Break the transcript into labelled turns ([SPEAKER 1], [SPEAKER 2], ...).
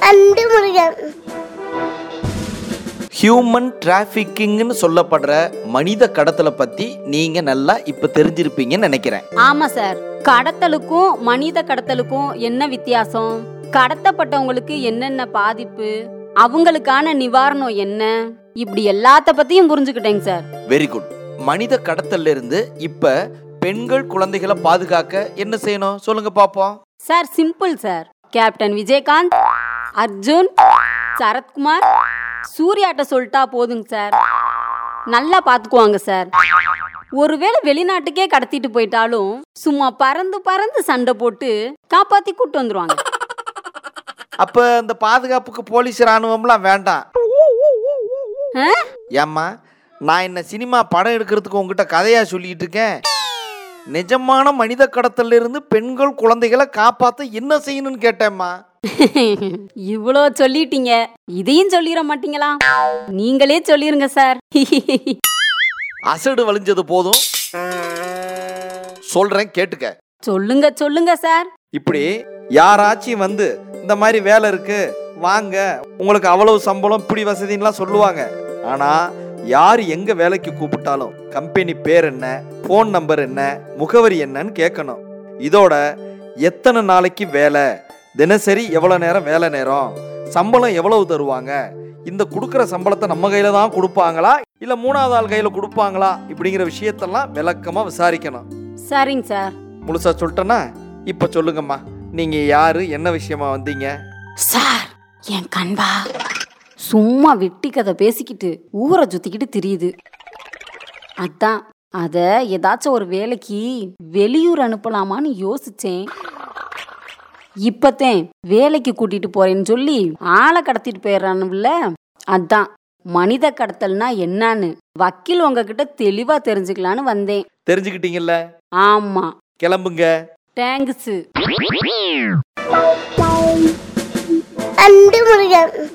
[SPEAKER 1] அன்பு முருகன்
[SPEAKER 2] ஹியூமன் டிராஃபிக்கிங்னு சொல்லப்படுற மனித கடத்தலை பத்தி நீங்க நல்லா இப்ப தெரிஞ்சிருப்பீங்கன்னு நினைக்கிறேன்
[SPEAKER 3] ஆமா சார் கடத்தலுக்கும் மனித கடத்தலுக்கும் என்ன வித்தியாசம் கடத்தப்பட்டவங்களுக்கு என்னென்ன பாதிப்பு அவங்களுக்கான நிவாரணம் என்ன இப்படி எல்லாத்த பத்தியும் புரிஞ்சுக்கிட்டேங்க சார்
[SPEAKER 2] வெரி குட் மனித கடத்தல்ல இருந்து இப்ப பெண்கள் குழந்தைகளை பாதுகாக்க என்ன செய்யணும் சொல்லுங்க பாப்போம்
[SPEAKER 3] sir simple sir captain Vijayakanth Arjun Sarathkumar சூர்யாட்ட சொல்லிட்டா போதுங்க சார் நல்லா பாத்துக்குவாங்க சார் ஒருவேளை வெளிநாட்டுக்கே கடத்திட்டு போயிட்டாலும் சும்மா பறந்து பறந்து சண்டை போட்டு காப்பாத்தி கூட்டு வந்துருவாங்க
[SPEAKER 2] அப்ப இந்த பாதுகாப்புக்கு போலீஸ் ராணுவம்லாம் வேண்டாம்
[SPEAKER 3] ஆ?
[SPEAKER 2] ஏம்மா நான் என்ன சினிமா படம் எடுக்கிறதுக்கு உங்ககிட்ட கதையா சொல்லிட்டு இருக்கேன் நிஜமான மனித கடத்தல்ல இருந்து பெண்கள் குழந்தைகளை காப்பாத்த என்ன செய்யணும்னு கேட்டேம்மா
[SPEAKER 3] இவ்வளோ சொல்லிட்டீங்க இதையும் சொல்லிட மாட்டீங்களா நீங்களே சொல்லிருங்க சார்
[SPEAKER 2] அசடு வலிஞ்சது போதும் சொல்றேன் கேட்டுக்க
[SPEAKER 3] சொல்லுங்க சொல்லுங்க சார்
[SPEAKER 2] இப்படி யாராச்சும் வந்து இந்த மாதிரி வேலை இருக்கு வாங்க உங்களுக்கு அவ்வளவு சம்பளம் இப்படி வசதின்லாம் சொல்லுவாங்க ஆனா யார் எங்க வேலைக்கு கூப்பிட்டாலும் கம்பெனி பேர் என்ன ஃபோன் நம்பர் என்ன முகவரி என்னன்னு கேட்கணும் இதோட எத்தனை நாளைக்கு வேலை தினசரி எவ்வளோ நேரம் வேலை நேரம் சம்பளம் எவ்வளவு தருவாங்க இந்த கொடுக்குற சம்பளத்தை நம்ம கையில தான் கொடுப்பாங்களா இல்ல மூணாவது ஆள் கையில கொடுப்பாங்களா இப்படிங்கிற விஷயத்தெல்லாம் விளக்கமா விசாரிக்கணும்
[SPEAKER 3] சரிங்க சார்
[SPEAKER 2] முழுசா சொல்லிட்டேன்னா இப்ப சொல்லுங்கம்மா நீங்க யாரு என்ன விஷயமா வந்தீங்க
[SPEAKER 3] சார் என் கண்பா சும்மா வெட்டி கதை பேசிக்கிட்டு ஊரை சுத்திக்கிட்டு திரியுது அதான் அத ஏதாச்சும் ஒரு வேலைக்கு வெளியூர் அனுப்பலாமான்னு யோசிச்சேன் இப்பத்தேன் வேலைக்கு கூட்டிட்டு போறேன்னு சொல்லி ஆளை கடத்திட்டு போயிடுறானுல்ல அதான் மனித கடத்தல்னா என்னன்னு வக்கீல் உங்ககிட்ட தெளிவா தெரிஞ்சுக்கலான்னு வந்தேன்
[SPEAKER 2] தெரிஞ்சுக்கிட்டீங்கல்ல
[SPEAKER 3] ஆமா
[SPEAKER 2] கிளம்புங்க
[SPEAKER 3] தேங்க்ஸ்
[SPEAKER 1] அன்பு முருகன்